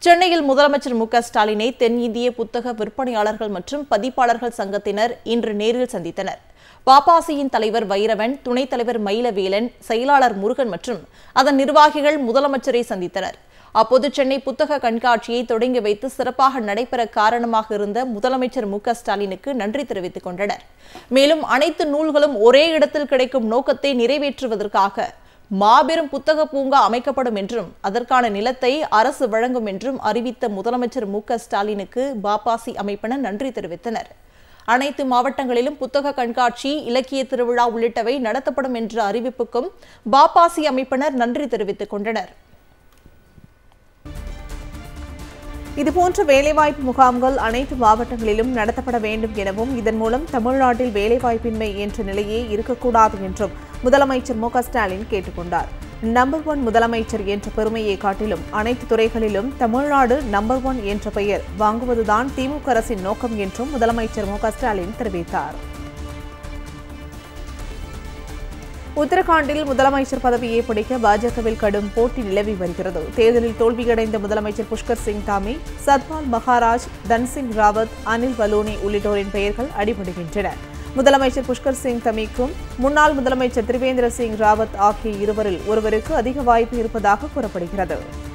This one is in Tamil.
சென்னையில் முதலமைச்சர் மு க ஸ்டாலினை தென்னிந்திய புத்தக விற்பனையாளர்கள் மற்றும் பதிப்பாளர்கள் சங்கத்தினர் இன்று நேரில் சந்தித்தனர் பாப்பாசியின் தலைவர் வைரவன் துணைத் தலைவர் மயிலவேலன் செயலாளர் முருகன் மற்றும் அதன் நிர்வாகிகள் முதலமைச்சரை சந்தித்தனர் அப்போது சென்னை புத்தக கண்காட்சியை தொடங்கி வைத்து சிறப்பாக நடைபெற காரணமாக இருந்த முதலமைச்சர் மு க ஸ்டாலினுக்கு நன்றி தெரிவித்துக் கொண்டனர் மேலும் அனைத்து நூல்களும் ஒரே இடத்தில் கிடைக்கும் நோக்கத்தை நிறைவேற்றுவதற்காக மாபெரும் புத்தக பூங்கா அமைக்கப்படும் என்றும் அதற்கான நிலத்தை அரசு வழங்கும் என்றும் அறிவித்த முதலமைச்சர் மு க ஸ்டாலினுக்கு பாப்பாசி அமைப்பினர் நன்றி தெரிவித்தனர் அனைத்து மாவட்டங்களிலும் புத்தக கண்காட்சி இலக்கிய திருவிழா உள்ளிட்டவை நடத்தப்படும் என்ற அறிவிப்புக்கும் பாப்பாசி அமைப்பினர் நன்றி தெரிவித்துக் கொண்டனர் இதுபோன்ற வேலைவாய்ப்பு முகாம்கள் அனைத்து மாவட்டங்களிலும் நடத்தப்பட வேண்டும் எனவும் இதன் மூலம் தமிழ்நாட்டில் வேலைவாய்ப்பின்மை என்ற நிலையே இருக்கக்கூடாது என்றும் முதலமைச்சர் மு க ஸ்டாலின் கேட்டுக்கொண்டார் நம்பர் ஒன் முதலமைச்சர் என்ற பெருமையை காட்டிலும் அனைத்து துறைகளிலும் தமிழ்நாடு நம்பர் ஒன் என்ற பெயர் வாங்குவதுதான் திமுக அரசின் நோக்கம் என்றும் முதலமைச்சர் மு க ஸ்டாலின் தெரிவித்தார் உத்தரகாண்டில் முதலமைச்சர் பதவியை பிடிக்க பாஜகவில் கடும் போட்டி நிலவி வருகிறது தேர்தலில் தோல்வியடைந்த முதலமைச்சர் புஷ்கர் சிங் தாமி சத்பால் மகாராஜ் தன்சிங் ராவத் அனில் பலூனி உள்ளிட்டோரின் பெயர்கள் அடிபடுகின்றன முதலமைச்சர் புஷ்கர் சிங் தமிக்கும் முன்னாள் முதலமைச்சர் திரிவேந்திர சிங் ராவத் ஆகிய இருவரில் ஒருவருக்கு அதிக வாய்ப்பு இருப்பதாக கூறப்படுகிறது